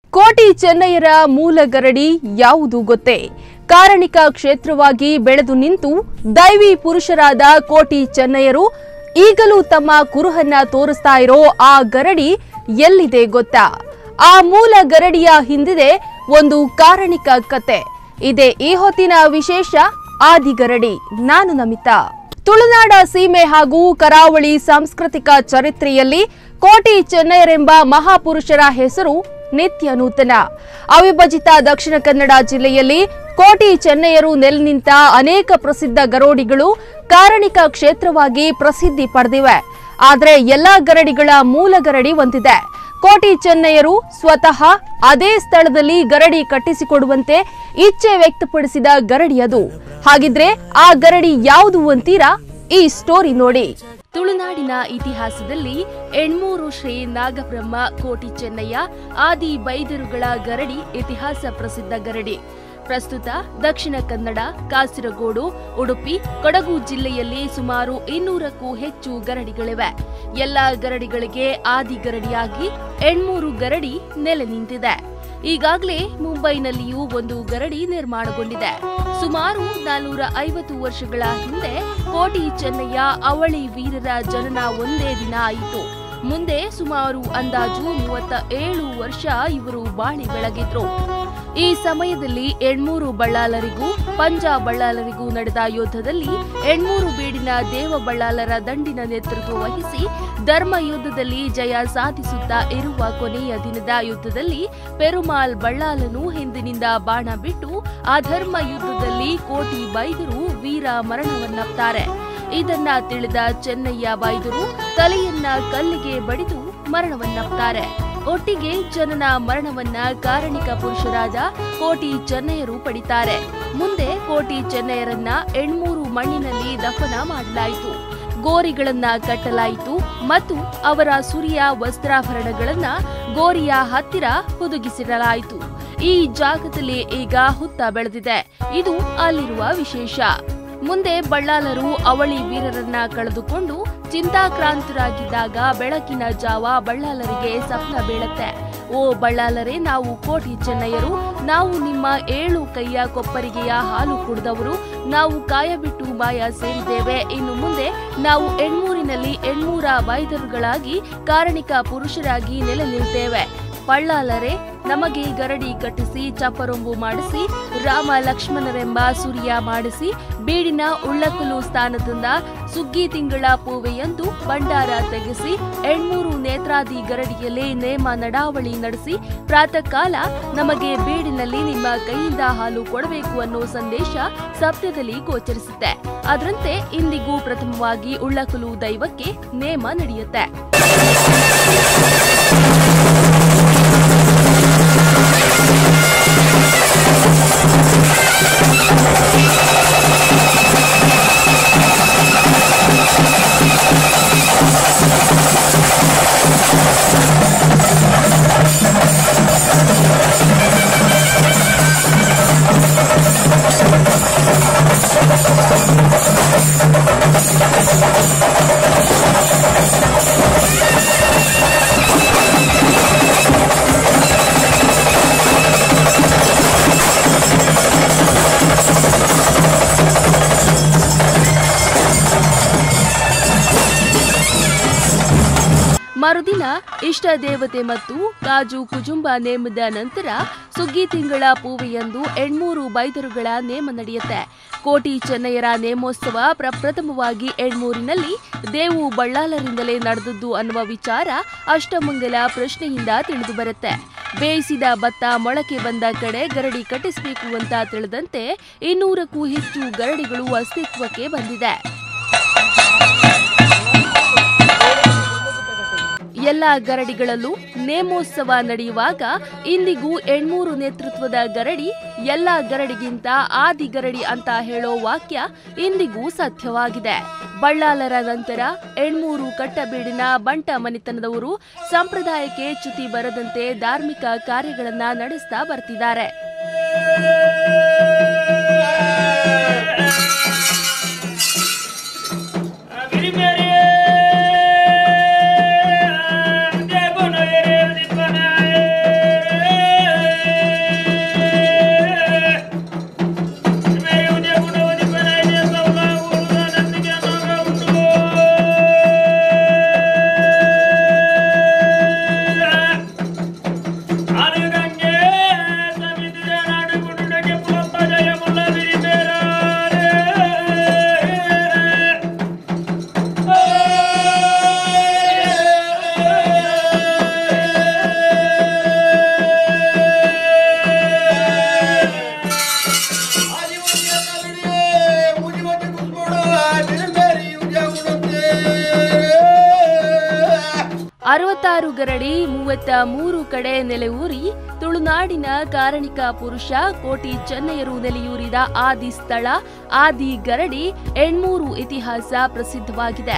ಕೋಟಿ ಚೆನ್ನಯ್ಯರ ಮೂಲ ಗರಡಿ ಯಾವುದು ಗೊತ್ತೇ ಕಾರಣಿಕ ಕ್ಷೇತ್ರವಾಗಿ ಬೆಳೆದು ನಿಂತು ದೈವಿ ಪುರುಷರಾದ ಕೋಟಿ ಚೆನ್ನಯ್ಯರು ಈಗಲೂ ತಮ್ಮ ಕುರುಹನ್ನ ತೋರಿಸ್ತಾ ಇರೋ ಆ ಗರಡಿ ಎಲ್ಲಿದೆ ಗೊತ್ತಾ ಆ ಮೂಲ ಗರಡಿಯ ಹಿಂದಿದೆ ಒಂದು ಕಾರಣಿಕ ಕತೆ ಇದೆ ಈ ಹೊತ್ತಿನ ವಿಶೇಷ ಆದಿಗರಡಿ ನಾನು ನಮಿತಾ ತುಳುನಾಡ ಸೀಮೆ ಹಾಗೂ ಕರಾವಳಿ ಸಾಂಸ್ಕೃತಿಕ ಚರಿತ್ರೆಯಲ್ಲಿ ಕೋಟಿ ಚೆನ್ನಯ್ಯರೆಂಬ ಮಹಾಪುರುಷರ ಹೆಸರು ನಿತ್ಯ ನೂತನ ಅವಿಭಜಿತ ದಕ್ಷಿಣ ಕನ್ನಡ ಜಿಲ್ಲೆಯಲ್ಲಿ ಕೋಟಿ ಚೆನ್ನಯ್ಯರು ನೆಲೆ ನಿಂತ ಅನೇಕ ಪ್ರಸಿದ್ಧ ಗರೋಡಿಗಳು ಕಾರಣಿಕ ಕ್ಷೇತ್ರವಾಗಿ ಪ್ರಸಿದ್ಧಿ ಪಡೆದಿವೆ ಆದರೆ ಎಲ್ಲಾ ಗರಡಿಗಳ ಮೂಲ ಗರಡಿ ಒಂದಿದೆ ಕೋಟಿ ಚೆನ್ನಯ್ಯರು ಸ್ವತಃ ಅದೇ ಸ್ಥಳದಲ್ಲಿ ಗರಡಿ ಕಟ್ಟಿಸಿಕೊಡುವಂತೆ ಇಚ್ಛೆ ವ್ಯಕ್ತಪಡಿಸಿದ ಗರಡಿ ಅದು ಹಾಗಿದ್ರೆ ಆ ಗರಡಿ ಯಾವುದು ಅಂತೀರಾ ಈ ಸ್ಟೋರಿ ನೋಡಿ ತುಳುನಾಡಿನ ಇತಿಹಾಸದಲ್ಲಿ ಎಣ್ಮೂರು ಶ್ರೀ ನಾಗಬ್ರಹ್ಮ ಕೋಟಿ ಚೆನ್ನಯ್ಯ ಆದಿ ಬೈದರುಗಳ ಗರಡಿ ಇತಿಹಾಸ ಪ್ರಸಿದ್ಧ ಗರಡಿ ಪ್ರಸ್ತುತ ದಕ್ಷಿಣ ಕನ್ನಡ ಕಾಸರಗೋಡು ಉಡುಪಿ ಕೊಡಗು ಜಿಲ್ಲೆಯಲ್ಲಿ ಸುಮಾರು ಇನ್ನೂರಕ್ಕೂ ಹೆಚ್ಚು ಗರಡಿಗಳಿವೆ ಎಲ್ಲ ಗರಡಿಗಳಿಗೆ ಆದಿ ಗರಡಿಯಾಗಿ ಎಣ್ಮೂರು ಗರಡಿ ನೆಲೆ ನಿಂತಿದೆ ಈಗಾಗಲೇ ಮುಂಬೈನಲ್ಲಿಯೂ ಒಂದು ಗರಡಿ ನಿರ್ಮಾಣಗೊಂಡಿದೆ ಸುಮಾರು ನಾನೂರ ಐವತ್ತು ವರ್ಷಗಳ ಹಿಂದೆ ಕೋಟಿ ಚೆನ್ನಯ್ಯ ಅವಳಿ ವೀರರ ಜನನ ಒಂದೇ ದಿನ ಆಯಿತು ಮುಂದೆ ಸುಮಾರು ಅಂದಾಜು ಮೂವತ್ತ ಏಳು ವರ್ಷ ಇವರು ಬಾಳಿ ಬೆಳಗಿದ್ರು ಈ ಸಮಯದಲ್ಲಿ ಎಣ್ಮೂರು ಬಳ್ಳಾಲರಿಗೂ ಪಂಜ ಬಳ್ಳಾಲರಿಗೂ ನಡೆದ ಯುದ್ಧದಲ್ಲಿ ಎಣ್ಮೂರು ಬೀಡಿನ ದೇವ ಬಳ್ಳಾಲರ ದಂಡಿನ ನೇತೃತ್ವ ವಹಿಸಿ ಧರ್ಮ ಯುದ್ಧದಲ್ಲಿ ಜಯ ಸಾಧಿಸುತ್ತಾ ಇರುವ ಕೊನೆಯ ದಿನದ ಯುದ್ಧದಲ್ಲಿ ಪೆರುಮಾಲ್ ಬಳ್ಳಾಲನು ಹಿಂದಿನಿಂದ ಬಾಣ ಬಿಟ್ಟು ಆ ಧರ್ಮ ಯುದ್ಧದಲ್ಲಿ ಕೋಟಿ ಬೈದರು ವೀರ ಮರಣವನ್ನಪ್ತಾರೆ ಇದನ್ನ ತಿಳಿದ ಚೆನ್ನಯ್ಯ ಬೈದರು ತಲೆಯನ್ನ ಕಲ್ಲಿಗೆ ಬಡಿದು ಮರಣವನ್ನಪ್ತಾರೆ ಒಟ್ಟಿಗೆ ಜನನ ಮರಣವನ್ನ ಕಾರಣಿಕ ಪುರುಷರಾದ ಕೋಟಿ ಚೆನ್ನಯ್ಯರು ಪಡಿತಾರೆ ಮುಂದೆ ಕೋಟಿ ಚೆನ್ನಯ್ಯರನ್ನ ಎಣ್ಮೂರು ಮಣ್ಣಿನಲ್ಲಿ ದಫನ ಮಾಡಲಾಯಿತು ಗೋರಿಗಳನ್ನ ಕಟ್ಟಲಾಯಿತು ಮತ್ತು ಅವರ ಸುರಿಯ ವಸ್ತ್ರಾಭರಣಗಳನ್ನ ಗೋರಿಯ ಹತ್ತಿರ ಹುದುಗಿಸಿಡಲಾಯಿತು ಈ ಜಾಗದಲ್ಲಿ ಈಗ ಹುತ್ತ ಬೆಳೆದಿದೆ ಇದು ಅಲ್ಲಿರುವ ವಿಶೇಷ ಮುಂದೆ ಬಳ್ಳಾಲರು ಅವಳಿ ವೀರರನ್ನ ಕಳೆದುಕೊಂಡು ಚಿಂತಾಕ್ರಾಂತರಾಗಿದ್ದಾಗ ಬೆಳಕಿನ ಜಾವ ಬಳ್ಳಾಲರಿಗೆ ಸ್ವಪ್ನ ಬೀಳತ್ತೆ ಓ ಬಳ್ಳಾಲರೇ ನಾವು ಕೋಟಿ ಚೆನ್ನಯ್ಯರು ನಾವು ನಿಮ್ಮ ಏಳು ಕೈಯ ಕೊಪ್ಪರಿಗೆಯ ಹಾಲು ಕುಡಿದವರು ನಾವು ಕಾಯ ಬಿಟ್ಟು ಮಾಯ ಸೇರಿದ್ದೇವೆ ಇನ್ನು ಮುಂದೆ ನಾವು ಎಣ್ಮೂರಿನಲ್ಲಿ ಎಣ್ಮೂರ ವೈದ್ಯರುಗಳಾಗಿ ಕಾರಣಿಕ ಪುರುಷರಾಗಿ ನೆಲೆ ನಿಲ್ತೇವೆ ಬಳ್ಳಾಲರೇ ನಮಗೆ ಗರಡಿ ಕಟ್ಟಿಸಿ ಚಪ್ಪರೊಂಬು ಮಾಡಿಸಿ ರಾಮ ಲಕ್ಷ್ಮಣರೆಂಬ ಸೂರ್ಯ ಮಾಡಿಸಿ ಬೀಡಿನ ಉಳ್ಳಕಲು ಸ್ಥಾನದಿಂದ ಸುಗ್ಗಿ ತಿಂಗಳ ಪೂವೆಯಂದು ಭಂಡಾರ ತೆಗೆಸಿ ಎಣ್ಮೂರು ನೇತ್ರಾದಿ ಗರಡಿಯಲ್ಲಿ ನೇಮ ನಡಾವಳಿ ನಡೆಸಿ ಪ್ರಾತಃ ಕಾಲ ನಮಗೆ ಬೀಡಿನಲ್ಲಿ ನಿಮ್ಮ ಕೈಯಿಂದ ಹಾಲು ಕೊಡಬೇಕು ಅನ್ನೋ ಸಂದೇಶ ಸತ್ಯದಲ್ಲಿ ಗೋಚರಿಸುತ್ತೆ ಅದರಂತೆ ಇಂದಿಗೂ ಪ್ರಥಮವಾಗಿ ಉಳ್ಳಕಲು ದೈವಕ್ಕೆ ನೇಮ ನಡೆಯುತ್ತೆ ಮರುದಿನ ಇಷ್ಟ ದೇವತೆ ಮತ್ತು ಕಾಜು ಕುಜುಂಬ ನೇಮದ ನಂತರ ಸುಗ್ಗಿ ತಿಂಗಳ ಪೂವೆಯಂದು ಎಣ್ಮೂರು ಬೈದರುಗಳ ನೇಮ ನಡೆಯುತ್ತೆ ಕೋಟಿ ಚೆನ್ನಯ್ಯರ ನೇಮೋತ್ಸವ ಪ್ರಪ್ರಥಮವಾಗಿ ಎಣ್ಮೂರಿನಲ್ಲಿ ದೇವು ಬಳ್ಳಾಲರಿಂದಲೇ ನಡೆದದ್ದು ಅನ್ನುವ ವಿಚಾರ ಅಷ್ಟಮಂಗಲ ಪ್ರಶ್ನೆಯಿಂದ ತಿಳಿದು ಬರುತ್ತೆ ಬೇಯಿಸಿದ ಭತ್ತ ಮೊಳಕೆ ಬಂದ ಕಡೆ ಗರಡಿ ಕಟ್ಟಿಸಬೇಕು ಅಂತ ತಿಳಿದಂತೆ ಇನ್ನೂರಕ್ಕೂ ಹೆಚ್ಚು ಗರಡಿಗಳು ಅಸ್ತಿತ್ವಕ್ಕೆ ಬಂದಿದೆ ಎಲ್ಲ ಗರಡಿಗಳಲ್ಲೂ ನೇಮೋತ್ಸವ ನಡೆಯುವಾಗ ಇಂದಿಗೂ ಎಣ್ಮೂರು ನೇತೃತ್ವದ ಗರಡಿ ಎಲ್ಲ ಗರಡಿಗಿಂತ ಆದಿ ಗರಡಿ ಅಂತ ಹೇಳೋ ವಾಕ್ಯ ಇಂದಿಗೂ ಸತ್ಯವಾಗಿದೆ ಬಳ್ಳಾಲರ ನಂತರ ಎಣ್ಮೂರು ಕಟ್ಟಬೀಡಿನ ಬಂಟ ಮನೆತನದವರು ಸಂಪ್ರದಾಯಕ್ಕೆ ಚ್ಯುತಿ ಬರದಂತೆ ಧಾರ್ಮಿಕ ಕಾರ್ಯಗಳನ್ನ ನಡೆಸ್ತಾ ಬರ್ತಿದ್ದಾರೆ Virimere, Diagono, ನೂರಾರು ಗರಡಿ ಮೂವತ್ತ ಮೂರು ಕಡೆ ನೆಲೆಯೂರಿ ತುಳುನಾಡಿನ ಕಾರಣಿಕ ಪುರುಷ ಕೋಟಿ ಚೆನ್ನಯರು ನೆಲೆಯೂರಿದ ಆದಿ ಸ್ಥಳ ಆದಿ ಗರಡಿ ಎಣ್ಮೂರು ಇತಿಹಾಸ ಪ್ರಸಿದ್ಧವಾಗಿದೆ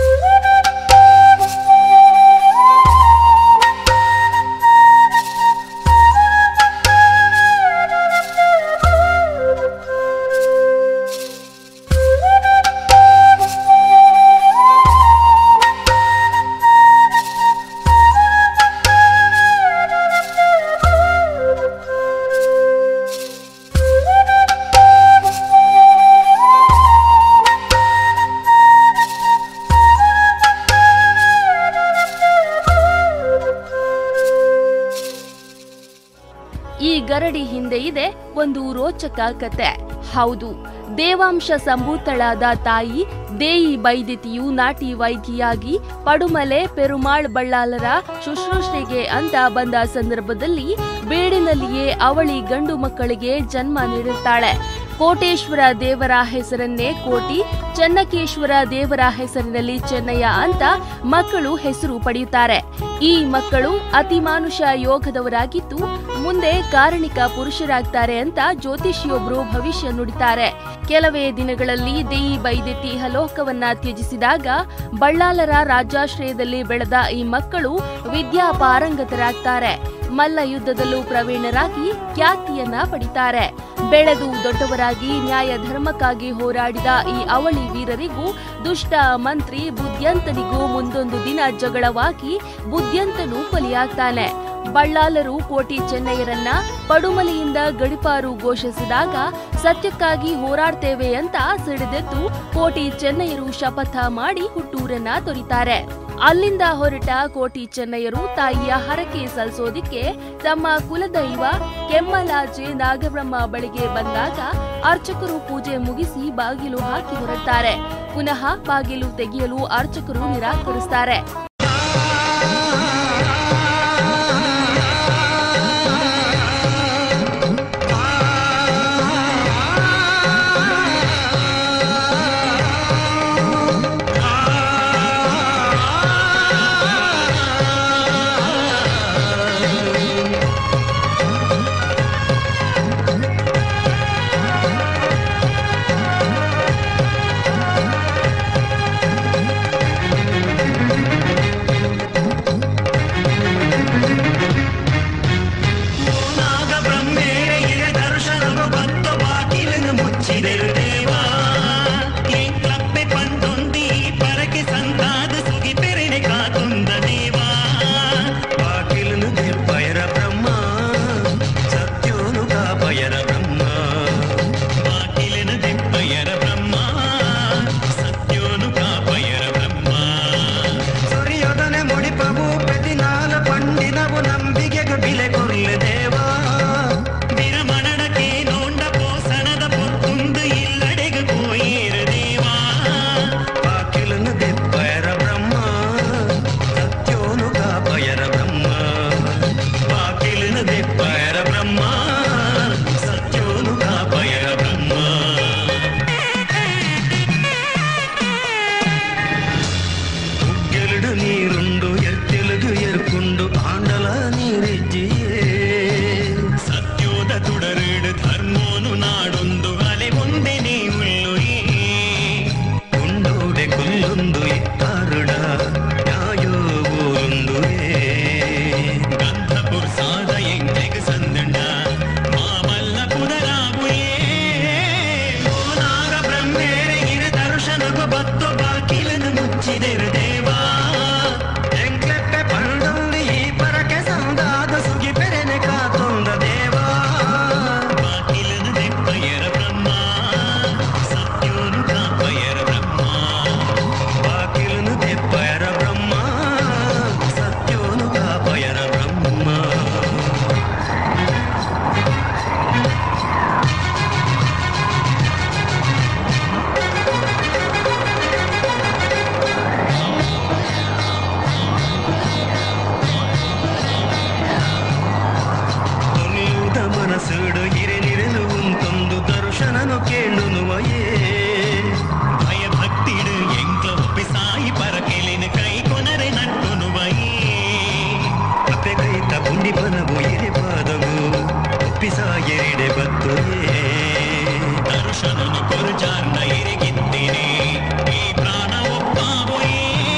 ಈ ಗರಡಿ ಹಿಂದೆ ಇದೆ ಒಂದು ರೋಚಕ ಕತೆ ಹೌದು ದೇವಾಂಶ ಸಂಭೂತಳಾದ ತಾಯಿ ದೇಯಿ ಬೈದಿತಿಯು ನಾಟಿ ವೈದ್ಯಿಯಾಗಿ ಪಡುಮಲೆ ಪೆರುಮಾಳ್ ಬಳ್ಳಾಲರ ಶುಶ್ರೂಷೆಗೆ ಅಂತ ಬಂದ ಸಂದರ್ಭದಲ್ಲಿ ಬೀಡಿನಲ್ಲಿಯೇ ಅವಳಿ ಗಂಡು ಮಕ್ಕಳಿಗೆ ಜನ್ಮ ನೀಡುತ್ತಾಳೆ ಕೋಟೇಶ್ವರ ದೇವರ ಹೆಸರನ್ನೇ ಕೋಟಿ ಚನ್ನಕೇಶ್ವರ ದೇವರ ಹೆಸರಿನಲ್ಲಿ ಚೆನ್ನಯ್ಯ ಅಂತ ಮಕ್ಕಳು ಹೆಸರು ಪಡೆಯುತ್ತಾರೆ ಈ ಮಕ್ಕಳು ಅತಿಮಾನುಷ ಯೋಗದವರಾಗಿದ್ದು ಮುಂದೆ ಕಾರಣಿಕ ಪುರುಷರಾಗ್ತಾರೆ ಅಂತ ಜ್ಯೋತಿಷಿಯೊಬ್ರು ಭವಿಷ್ಯ ನುಡಿತಾರೆ ಕೆಲವೇ ದಿನಗಳಲ್ಲಿ ದೇಯಿ ಬೈದೆತ್ತಿ ಹಲೋಕವನ್ನ ತ್ಯಜಿಸಿದಾಗ ಬಳ್ಳಾಲರ ರಾಜಾಶ್ರಯದಲ್ಲಿ ಬೆಳೆದ ಈ ಮಕ್ಕಳು ವಿದ್ಯಾ ಪಾರಂಗತರಾಗ್ತಾರೆ ಮಲ್ಲ ಯುದ್ಧದಲ್ಲೂ ಪ್ರವೀಣರಾಗಿ ಖ್ಯಾತಿಯನ್ನ ಪಡಿತಾರೆ ಬೆಳೆದು ದೊಡ್ಡವರಾಗಿ ನ್ಯಾಯ ಧರ್ಮಕ್ಕಾಗಿ ಹೋರಾಡಿದ ಈ ಅವಳಿ ವೀರರಿಗೂ ದುಷ್ಟ ಮಂತ್ರಿ ಬುದ್ಧ್ಯಂತನಿಗೂ ಮುಂದೊಂದು ದಿನ ಜಗಳವಾಗಿ ಬುದ್ಧ್ಯಂತನು ಬಲಿಯಾಗ್ತಾನೆ ಬಳ್ಳಾಲರು ಕೋಟಿ ಚೆನ್ನಯ್ಯರನ್ನ ಪಡುಮಲೆಯಿಂದ ಗಡಿಪಾರು ಘೋಷಿಸಿದಾಗ ಸತ್ಯಕ್ಕಾಗಿ ಹೋರಾಡ್ತೇವೆ ಅಂತ ಸಿಡಿದೆದ್ದು ಕೋಟಿ ಚೆನ್ನಯ್ಯರು ಶಪಥ ಮಾಡಿ ಹುಟ್ಟೂರನ್ನ ತೊರಿತಾರೆ ಅಲ್ಲಿಂದ ಹೊರಟ ಕೋಟಿ ಚೆನ್ನಯ್ಯರು ತಾಯಿಯ ಹರಕೆ ಸಲ್ಲಿಸೋದಿಕ್ಕೆ ತಮ್ಮ ಕುಲದೈವ ಕೆಮ್ಮಲಾಜೆ ನಾಗಬ್ರಹ್ಮ ಬಳಿಗೆ ಬಂದಾಗ ಅರ್ಚಕರು ಪೂಜೆ ಮುಗಿಸಿ ಬಾಗಿಲು ಹಾಕಿ ಹೊರಡ್ತಾರೆ ಪುನಃ ಬಾಗಿಲು ತೆಗೆಯಲು ಅರ್ಚಕರು ನಿರಾಕರಿಸ್ತಾರೆ ಉಂಡಿಪನವು ಇರಿಪಾದವು ಒಪ್ಪಿಸ ಎರಿಡೆ ಬತ್ತುಯೇ ದರ್ಶನನು ಕೊರುಜಾರ್ನ ಇರಿಗಿದ್ದೀನಿ ಈ ಪ್ರಾಣ ಒಪ್ಪಾವೊಯೇ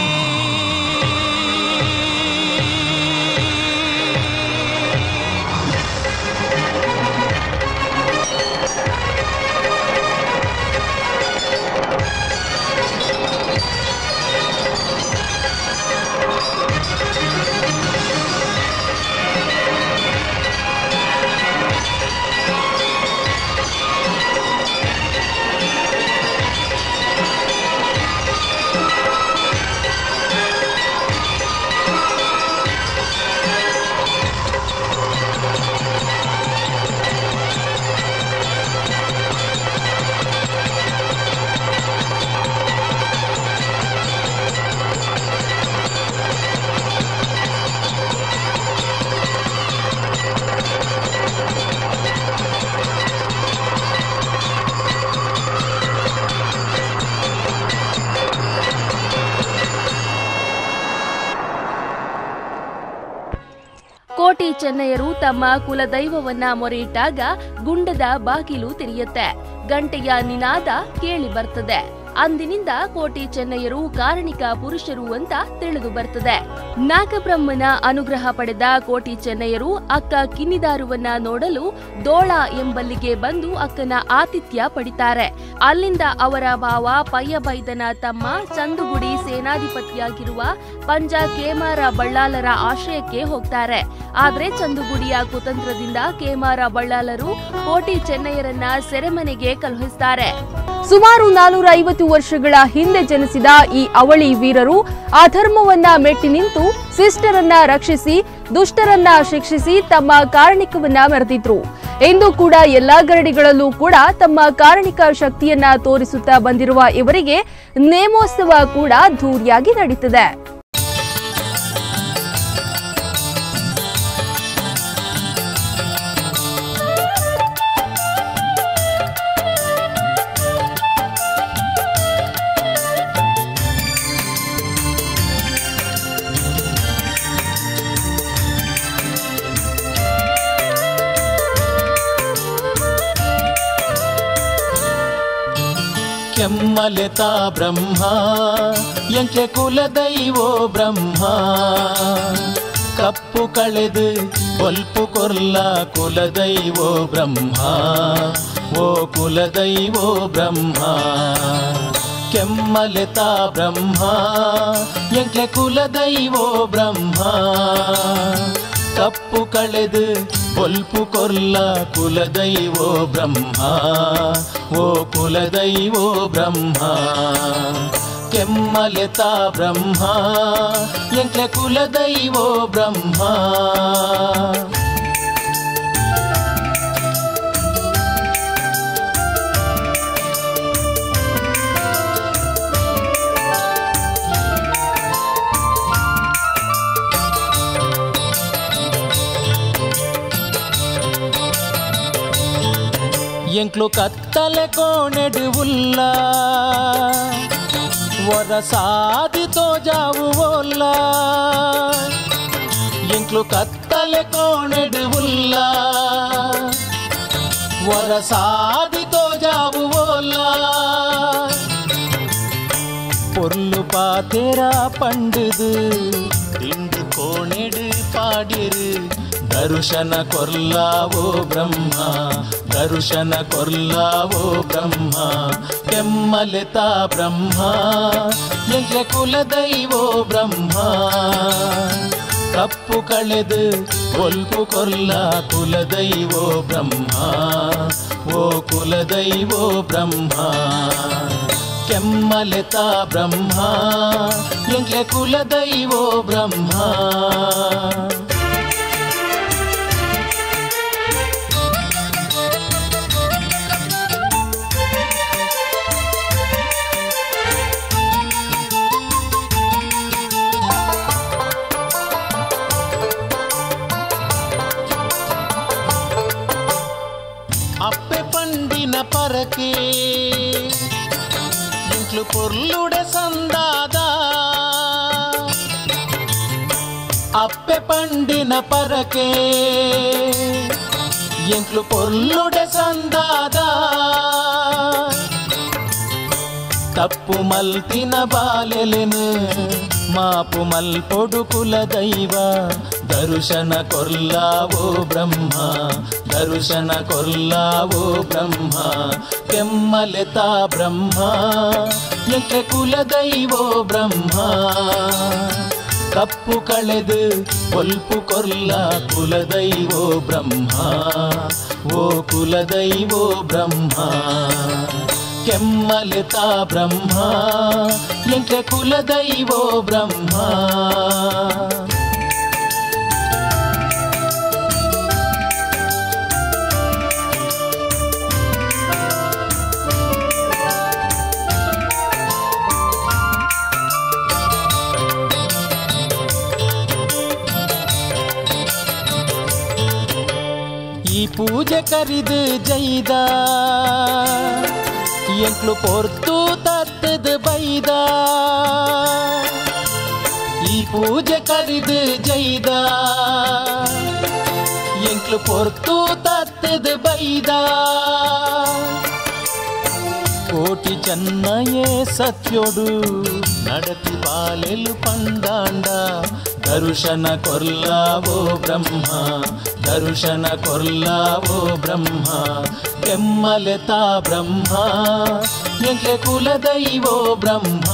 ಕೋಟಿ ಚೆನ್ನಯ್ಯರು ತಮ್ಮ ಕುಲದೈವವನ್ನ ಮೊರೆಯಿಟ್ಟಾಗ ಗುಂಡದ ಬಾಗಿಲು ತೆರೆಯುತ್ತೆ ಗಂಟೆಯ ನಿನಾದ ಕೇಳಿ ಬರ್ತದೆ ಅಂದಿನಿಂದ ಕೋಟಿ ಚೆನ್ನಯ್ಯರು ಕಾರಣಿಕ ಪುರುಷರು ಅಂತ ತಿಳಿದು ಬರ್ತದೆ ನಾಗಬ್ರಹ್ಮನ ಅನುಗ್ರಹ ಪಡೆದ ಕೋಟಿ ಚೆನ್ನಯ್ಯರು ಅಕ್ಕ ಕಿನ್ನಿದಾರುವನ್ನ ನೋಡಲು ದೋಳ ಎಂಬಲ್ಲಿಗೆ ಬಂದು ಅಕ್ಕನ ಆತಿಥ್ಯ ಪಡಿತಾರೆ ಅಲ್ಲಿಂದ ಅವರ ಭಾವ ಪಯ್ಯಬೈದನ ತಮ್ಮ ಚಂದುಗುಡಿ ಸೇನಾಧಿಪತಿಯಾಗಿರುವ ಪಂಜ ಕೇಮಾರ ಬಳ್ಳಾಲರ ಆಶ್ರಯಕ್ಕೆ ಹೋಗ್ತಾರೆ ಆದ್ರೆ ಚಂದುಗುಡಿಯ ಕುತಂತ್ರದಿಂದ ಕೇಮಾರ ಬಳ್ಳಾಲರು ಕೋಟಿ ಚೆನ್ನಯ್ಯರನ್ನ ಸೆರೆಮನೆಗೆ ಕಳುಹಿಸ್ತಾರೆ ಸುಮಾರು ನಾನೂರ ಐವತ್ತು ವರ್ಷಗಳ ಹಿಂದೆ ಜನಿಸಿದ ಈ ಅವಳಿ ವೀರರು ಅಧರ್ಮವನ್ನ ಮೆಟ್ಟಿ ನಿಂತು ಸಿಸ್ಟರನ್ನ ರಕ್ಷಿಸಿ ದುಷ್ಟರನ್ನ ಶಿಕ್ಷಿಸಿ ತಮ್ಮ ಕಾರಣಿಕವನ್ನ ಮೆರೆದಿದ್ರು ಇಂದು ಕೂಡ ಎಲ್ಲಾ ಗರಡಿಗಳಲ್ಲೂ ಕೂಡ ತಮ್ಮ ಕಾರಣಿಕ ಶಕ್ತಿಯನ್ನ ತೋರಿಸುತ್ತಾ ಬಂದಿರುವ ಇವರಿಗೆ ನೇಮೋತ್ಸವ ಕೂಡ ಧೂರಿಯಾಗಿ ನಡೀತದೆ ಕೆಮ್ಮಲೆತ ಬ್ರಹ್ಮ ಎಂಕೆ ಕುಲದೈವೋ ಬ್ರಹ್ಮ ಕಪ್ಪು ಕಳೆದು ಒಲ್ಪು ಕೊರ್ಲ ಕುಲದೈವೋ ಬ್ರಹ್ಮ ಓ ಕುಲದೈವೋ ಬ್ರಹ್ಮ ಕೆಮ್ಮಲೆತ ಬ್ರಹ್ಮ ಎಂಕೆ ಕುಲದೈವೋ ಬ್ರಹ್ಮ ಕಪ್ಪು ಕಳೆದು ಒಲ್ಪು ಕೊರ್ಲ ಕುಲದೈವೋ ಬ್ರಹ್ಮ ಓ ಕುಲದೈವೋ ಬ್ರಹ್ಮ ಕೆಮ್ಮಲೆತ ಬ್ರಹ್ಮ ಎಂಕ್ಲೆ ಕುಲದೈವೋ ಬ್ರಹ್ಮ ಎಂಕ್ಲು ಕತ್ತಲೆ ಕೋಣೆಡು ಉಲ್ಲ ವರ ಸಾದಿತೋ ಜಾವು ಓಲ್ಲ ಎಂಕ್ಲು ಕತ್ತಲೆ ಕೋಣೆಡು ಉಲ್ಲ ವರ ಸಾದಿತೋ ಜಾವು ಓಲ್ಲ பொருளு பாத்தேரா பண்டுது திண்டு கோணெடு பாடிரு ದರುಶನ ಕೊರ್ಲಾವೋ ಬ್ರಹ್ಮ ದರುಶನ ಕೊರ್ಲಾವೋ ಬ್ರಹ್ಮ ಕೆಮ್ಮಲೆತ ಬ್ರಹ್ಮ ಎಂಗೆ ಕುಲದೈವೋ ಬ್ರಹ್ಮ ಕಪ್ಪು ಕಳೆದು ಒಲ್ಪು ಕೊರ್ಲ ಕುಲದೈವೋ ಬ್ರಹ್ಮ ಓ ಕುಲದೈವೋ ಬ್ರಹ್ಮ ಕೆಮ್ಮಲೆತ ಬ್ರಹ್ಮ ಎಂಗೆ ಕುಲದೈವೋ ಬ್ರಹ್ಮ అప్పె పండిన పరకే ఇంట్లు పొర్లుడ సందాదా అప్పె పండిన పరకే ఎంట్లు పొర్లుడె సందాదా తప్పు మల్తిన బాలెలెను మాపు మల్పొడు కుల దైవ దర్శన కొల్లావో బ్రహ్మ దర్శన కొల్లావో బ్రహ్మ ಕೆಮ್ಮಲೆತ ಬ್ರಹ್ಮ ಎಂಕೆ ಕುಲ ದೈವೋ ಬ್ರಹ್ಮ ಕಪ್ಪು ಕಳೆದು ಒಲ್ಪು ಕೊಲ್ಲ ಕುಲದೈವೋ ಬ್ರಹ್ಮ ಓ ಕುಲದೈವೋ ಬ್ರಹ್ಮ ಕೆಮ್ಮಲೆತ ಬ್ರಹ್ಮ ಎಂಕೆ ಕುಲದೈವೋ ಬ್ರಹ್ಮ ಈ ಪೂಜೆ ಕರಿದು ಜೈದ ಎಂಕ್ಲು ಪೊರ್ತು ತತ್ತದ ಬೈದ ಈ ಪೂಜೆ ಕರಿದು ಜೈದ ಎಂಕ್ಲು ಪೊರ್ತು ತತ್ತದ ಬೈದ ಕೋಟಿ ಚೆನ್ನಯೇ ಸತ್ಯೊಡು ನಡತಿ ಬಾಲೆಲು ಪಂದಾಂಡ ದರುಶನ ಕೊರ್ಲಾವೋ ಬ್ರಹ್ಮ ದರುಶನ ಕೊರ್ಲಾವೋ ಬ್ರಹ್ಮ ಕೆಮ್ಮಲೆತ ಬ್ರಹ್ಮ ಎಂಕೆ ಕುಲದೈವೋ ಬ್ರಹ್ಮ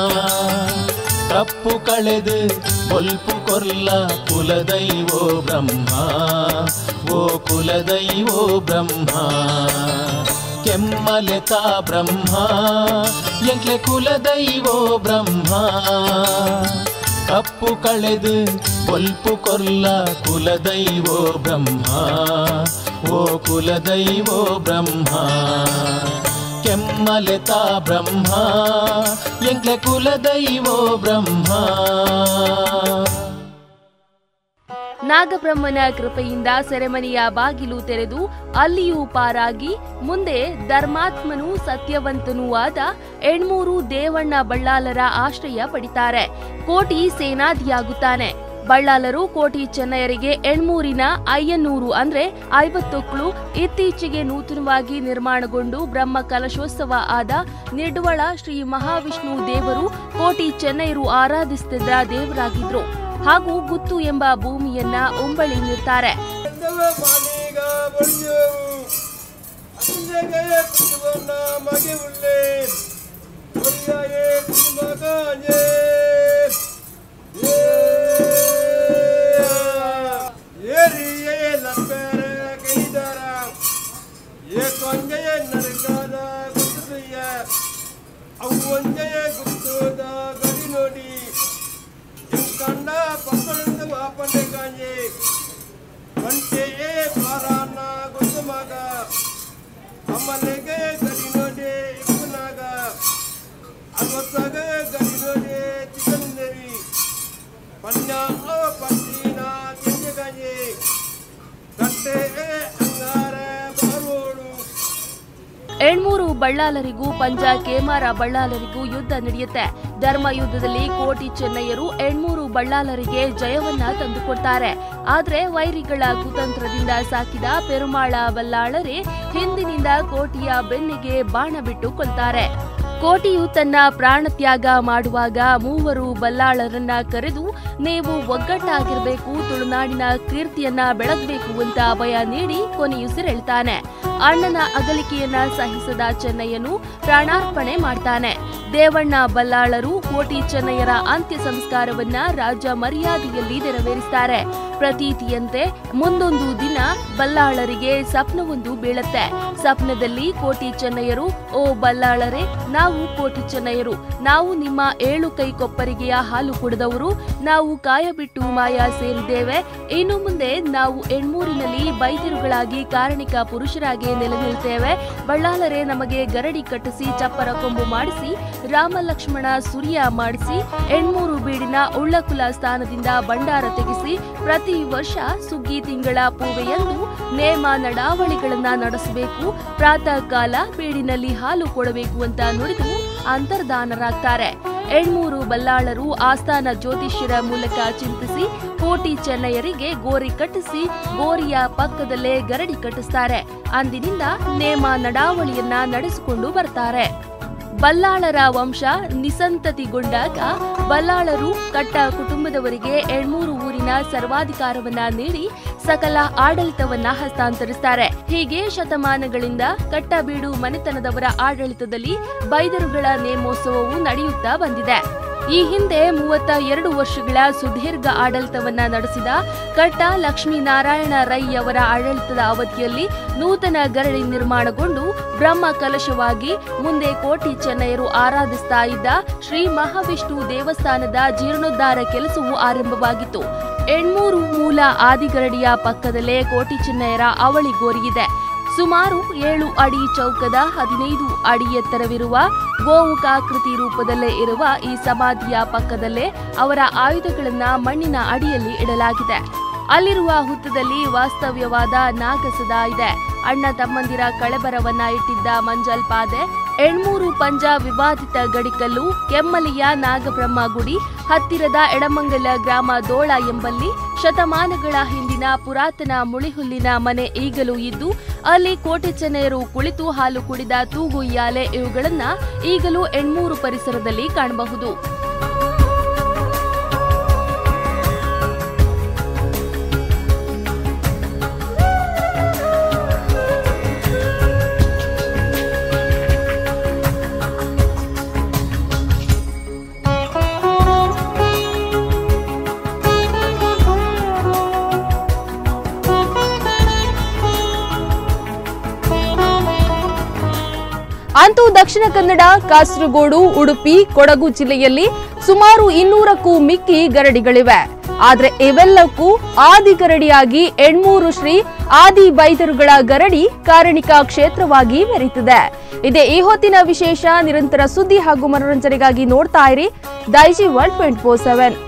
ತಪ್ಪು ಕಳೆದು ಒಲ್ಪು ಕೊರ್ಲ ಕುಲದೈವೋ ಬ್ರಹ್ಮ ಓ ಕುಲದೈವೋ ಬ್ರಹ್ಮ ಕೆಮ್ಮಲೆತ ಬ್ರಹ್ಮ ಎಂಕೆ ಕುಲದೈವೋ ಬ್ರಹ್ಮ ಕಪ್ಪು ಕಳೆದು ಒಲ್ಪು ಕೊಲ್ಲ ಕುಲದೈವೋ ಬ್ರಹ್ಮ ಓ ಕುಲದೈವೋ ಬ್ರಹ್ಮ ಕೆಮ್ಮಲೆತ ಬ್ರಹ್ಮ ಎಂಕೆ ಕುಲದೈವೋ ಬ್ರಹ್ಮ ನಾಗಬ್ರಹ್ಮನ ಕೃಪೆಯಿಂದ ಸೆರೆಮನೆಯ ಬಾಗಿಲು ತೆರೆದು ಅಲ್ಲಿಯೂ ಪಾರಾಗಿ ಮುಂದೆ ಧರ್ಮಾತ್ಮನೂ ಸತ್ಯವಂತನೂ ಆದ ಎಣ್ಮೂರು ದೇವಣ್ಣ ಬಳ್ಳಾಲರ ಆಶ್ರಯ ಪಡಿತಾರೆ ಕೋಟಿ ಸೇನಾಧಿಯಾಗುತ್ತಾನೆ ಬಳ್ಳಾಲರು ಕೋಟಿ ಚೆನ್ನಯರಿಗೆ ಎಣ್ಮೂರಿನ ಅಯ್ಯನೂರು ಅಂದ್ರೆ ಐವತ್ತೊಕ್ಳು ಇತ್ತೀಚೆಗೆ ನೂತನವಾಗಿ ನಿರ್ಮಾಣಗೊಂಡು ಬ್ರಹ್ಮ ಕಲಶೋತ್ಸವ ಆದ ನಿರ್ಡುವಳ ಶ್ರೀ ಮಹಾವಿಷ್ಣು ದೇವರು ಕೋಟಿ ಚೆನ್ನಯರು ಆರಾಧಿಸುತ್ತಿದ್ದ ದೇವರಾಗಿದ್ರು ಹಾಗೂ ಗುತ್ತು ಎಂಬ ಭೂಮಿಯನ್ನ ಉಂಬಳಿ ನಿರ್ತಾರೆ ಎಂದವ ಮಾನೀಗ ಬಂದೆವು ಅಂಜೆಗೆ ಕುಟುಂಬನ ಮಗೆ ಉಳ್ಳೆ ಒರಿಯಾಯೇ ಕುಟುಂಬಗಾಂಜೆ ಏರಿಯೇ ಲಪ್ಪೆರ ಕೈದಾರ ಏ ಕೊಂಜೆಯ ನರಕಾದ ಗುರುತಯ್ಯ ಅವು ಒಂಜೆಯ ಗುರುತೋದ ಗಡಿ ನೋಡಿ ಕಂಡ ಪಕ್ಕಳಿಂದ ವಾಪಂಡೆ ಕಾಂಜೆ ಕಂಟೆಯೇ ಪಾರಾನ ಗುರುಮಗ ಅಮ್ಮನೆಗೆ ಗಡಿ ನೋಡಿ ಇಪ್ಪನಾಗ ಅರವತ್ತಾಗ ಗಡಿ ನೋಡಿ ಚಿಕ್ಕಂದರಿ ಪನ್ಯ ಪಂಚಿನ ಕೆಂಜಗಾಂಜೆ ಕಟ್ಟೆಯೇ ಅಂಗಾರ ಬಾರೋಡು ಎಣ್ಮೂರು ಬಳ್ಳಾಲರಿಗೂ ಪಂಜ ಕೇಮಾರ ಬಳ್ಳಾಲರಿಗೂ ಯುದ್ಧ ನಡೆಯುತ್ತೆ ಧರ್ಮ ಯುದ್ಧದಲ್ಲಿ ಕೋಟಿ ಚೆನ್ನಯ್ಯರು ಎಣ್ಮೂರು ಬಳ್ಳಾಲರಿಗೆ ಜಯವನ್ನ ತಂದುಕೊಡ್ತಾರೆ ಆದ್ರೆ ವೈರಿಗಳ ಕುತಂತ್ರದಿಂದ ಸಾಕಿದ ಪೆರುಮಾಳ ಬಲ್ಲಾಳರೇ ಹಿಂದಿನಿಂದ ಕೋಟಿಯ ಬೆನ್ನಿಗೆ ಬಾಣ ಬಿಟ್ಟು ಕೊಲ್ತಾರೆ ಕೋಟಿಯು ತನ್ನ ಪ್ರಾಣತ್ಯಾಗ ಮಾಡುವಾಗ ಮೂವರು ಬಲ್ಲಾಳರನ್ನ ಕರೆದು ನೀವು ಒಗ್ಗಟ್ಟಾಗಿರ್ಬೇಕು ತುಳುನಾಡಿನ ಕೀರ್ತಿಯನ್ನ ಬೆಳಗಬೇಕು ಅಂತ ಅಭಯ ನೀಡಿ ಕೊನೆಯುಸಿರೆಳ್ತಾನೆ ಅಣ್ಣನ ಅಗಲಿಕೆಯನ್ನ ಸಹಿಸದ ಚೆನ್ನಯ್ಯನು ಪ್ರಾಣಾರ್ಪಣೆ ಮಾಡ್ತಾನೆ ದೇವಣ್ಣ ಬಲ್ಲಾಳರು ಕೋಟಿ ಚೆನ್ನಯ್ಯರ ಅಂತ್ಯ ಸಂಸ್ಕಾರವನ್ನ ರಾಜ ಮರ್ಯಾದೆಯಲ್ಲಿ ನೆರವೇರಿಸ್ತಾರೆ ಪ್ರತೀತಿಯಂತೆ ಮುಂದೊಂದು ದಿನ ಬಲ್ಲಾಳರಿಗೆ ಸ್ವಪ್ನವೊಂದು ಬೀಳತ್ತೆ ಸ್ವಪ್ನದಲ್ಲಿ ಕೋಟಿ ಚೆನ್ನಯ್ಯರು ಓ ಬಲ್ಲಾಳರೇ ನಾವು ಕೋಟಿ ಚೆನ್ನಯ್ಯರು ನಾವು ನಿಮ್ಮ ಏಳು ಕೈ ಕೊಪ್ಪರಿಗೆಯ ಹಾಲು ಕುಡಿದವರು ನಾವು ಕಾಯ ಬಿಟ್ಟು ಮಾಯ ಸೇರಿದ್ದೇವೆ ಇನ್ನು ಮುಂದೆ ನಾವು ಎಣ್ಮೂರಿನಲ್ಲಿ ಬೈದಿರುಗಳಾಗಿ ಕಾರಣಿಕ ಪುರುಷರಾಗಿ ನೆಲೆ ನಿಲ್ತೇವೆ ಬಳ್ಳಾಲರೆ ನಮಗೆ ಗರಡಿ ಕಟ್ಟಿಸಿ ಚಪ್ಪರ ಕೊಂಬು ಮಾಡಿಸಿ ರಾಮ ಲಕ್ಷ್ಮಣ ಸುರಿಯ ಮಾಡಿಸಿ ಎಣ್ಮೂರು ಬೀಡಿನ ಉಳ್ಳಕುಲ ಸ್ಥಾನದಿಂದ ಭಂಡಾರ ತೆಗೆಸಿ ಪ್ರತಿ ವರ್ಷ ಸುಗ್ಗಿ ತಿಂಗಳ ಪೂವೆಯಂದು ನೇಮ ನಡಾವಳಿಗಳನ್ನ ನಡೆಸಬೇಕು ಪ್ರಾತಃ ಕಾಲ ಬೀಡಿನಲ್ಲಿ ಹಾಲು ಕೊಡಬೇಕು ಅಂತ ನುಡಿದು ಅಂತರ್ಧಾನರಾಗ್ತಾರೆ ಎಣ್ಮೂರು ಬಲ್ಲಾಳರು ಆಸ್ಥಾನ ಜ್ಯೋತಿಷ್ಯರ ಮೂಲಕ ಚಿಂತಿಸಿ ಕೋಟಿ ಚೆನ್ನಯ್ಯರಿಗೆ ಗೋರಿ ಕಟ್ಟಿಸಿ ಗೋರಿಯ ಪಕ್ಕದಲ್ಲೇ ಗರಡಿ ಕಟ್ಟಿಸ್ತಾರೆ ಅಂದಿನಿಂದ ನೇಮ ನಡಾವಳಿಯನ್ನ ನಡೆಸಿಕೊಂಡು ಬರ್ತಾರೆ ಬಲ್ಲಾಳರ ವಂಶ ನಿಸಂತತಿಗೊಂಡಾಗ ಬಲ್ಲಾಳರು ಕಟ್ಟ ಕುಟುಂಬದವರಿಗೆ ಎಣ್ಮೂರು ಊರಿನ ಸರ್ವಾಧಿಕಾರವನ್ನ ನೀಡಿ ಸಕಲ ಆಡಳಿತವನ್ನ ಹಸ್ತಾಂತರಿಸ್ತಾರೆ ಹೀಗೆ ಶತಮಾನಗಳಿಂದ ಕಟ್ಟಬೀಡು ಮನೆತನದವರ ಆಡಳಿತದಲ್ಲಿ ಬೈದರುಗಳ ನೇಮೋತ್ಸವವು ನಡೆಯುತ್ತಾ ಬಂದಿದೆ ಈ ಹಿಂದೆ ಮೂವತ್ತ ಎರಡು ವರ್ಷಗಳ ಸುದೀರ್ಘ ಆಡಳಿತವನ್ನ ನಡೆಸಿದ ಕಟ್ಟ ಲಕ್ಷ್ಮೀನಾರಾಯಣ ರೈ ಅವರ ಆಡಳಿತದ ಅವಧಿಯಲ್ಲಿ ನೂತನ ಗರಡಿ ನಿರ್ಮಾಣಗೊಂಡು ಬ್ರಹ್ಮ ಕಲಶವಾಗಿ ಮುಂದೆ ಕೋಟಿ ಚೆನ್ನಯ್ಯರು ಆರಾಧಿಸ್ತಾ ಇದ್ದ ಶ್ರೀ ಮಹಾವಿಷ್ಣು ದೇವಸ್ಥಾನದ ಜೀರ್ಣೋದ್ಧಾರ ಕೆಲಸವು ಆರಂಭವಾಗಿತ್ತು ಎಣ್ಮೂರು ಮೂಲ ಆದಿಗರಡಿಯ ಪಕ್ಕದಲ್ಲೇ ಕೋಟಿ ಚೆನ್ನಯ್ಯರ ಅವಳಿ ಗೋರಿಯಿದೆ ಸುಮಾರು ಏಳು ಅಡಿ ಚೌಕದ ಹದಿನೈದು ಅಡಿ ಎತ್ತರವಿರುವ ಗೋಮುಖಾಕೃತಿ ರೂಪದಲ್ಲೇ ಇರುವ ಈ ಸಮಾಧಿಯ ಪಕ್ಕದಲ್ಲೇ ಅವರ ಆಯುಧಗಳನ್ನ ಮಣ್ಣಿನ ಅಡಿಯಲ್ಲಿ ಇಡಲಾಗಿದೆ ಅಲ್ಲಿರುವ ಹುತ್ತದಲ್ಲಿ ವಾಸ್ತವ್ಯವಾದ ನಾಗಸದ ಇದೆ ಅಣ್ಣ ತಮ್ಮಂದಿರ ಕಳೆಬರವನ್ನ ಇಟ್ಟಿದ್ದ ಮಂಜಲ್ ಪಾದೆ ಎಣ್ಮೂರು ಪಂಜ ವಿವಾದಿತ ಗಡಿಕಲ್ಲು ಕೆಮ್ಮಲಿಯ ನಾಗಬ್ರಹ್ಮ ಗುಡಿ ಹತ್ತಿರದ ಎಡಮಂಗಲ ಗ್ರಾಮ ದೋಳ ಎಂಬಲ್ಲಿ ಶತಮಾನಗಳ ಹಿಂದಿನ ಪುರಾತನ ಮುಳಿಹುಲ್ಲಿನ ಮನೆ ಈಗಲೂ ಇದ್ದು ಅಲ್ಲಿ ಕೋಟೆ ಚೆನ್ನಯರು ಕುಳಿತು ಹಾಲು ಕುಡಿದ ತೂಗುಯ್ಯಾಲೆ ಇವುಗಳನ್ನ ಈಗಲೂ ಎಣ್ಮೂರು ಪರಿಸರದಲ್ಲಿ ಕಾಣಬಹುದು ಅಂತೂ ದಕ್ಷಿಣ ಕನ್ನಡ ಕಾಸರಗೋಡು ಉಡುಪಿ ಕೊಡಗು ಜಿಲ್ಲೆಯಲ್ಲಿ ಸುಮಾರು ಇನ್ನೂರಕ್ಕೂ ಮಿಕ್ಕಿ ಗರಡಿಗಳಿವೆ ಆದ್ರೆ ಇವೆಲ್ಲಕ್ಕೂ ಆದಿ ಗರಡಿಯಾಗಿ ಎಣ್ಮೂರು ಶ್ರೀ ಆದಿ ಬೈದರುಗಳ ಗರಡಿ ಕಾರಣಿಕ ಕ್ಷೇತ್ರವಾಗಿ ಮೆರೀತಿದೆ ಇದೇ ಈ ಹೊತ್ತಿನ ವಿಶೇಷ ನಿರಂತರ ಸುದ್ದಿ ಹಾಗೂ ಮನೋರಂಜನೆಗಾಗಿ ನೋಡ್ತಾ ಇರಿ ದೈಜಿ ಒನ್ ಟ್ವೆಂಟಿ ಫೋರ್ ಸೆವೆನ್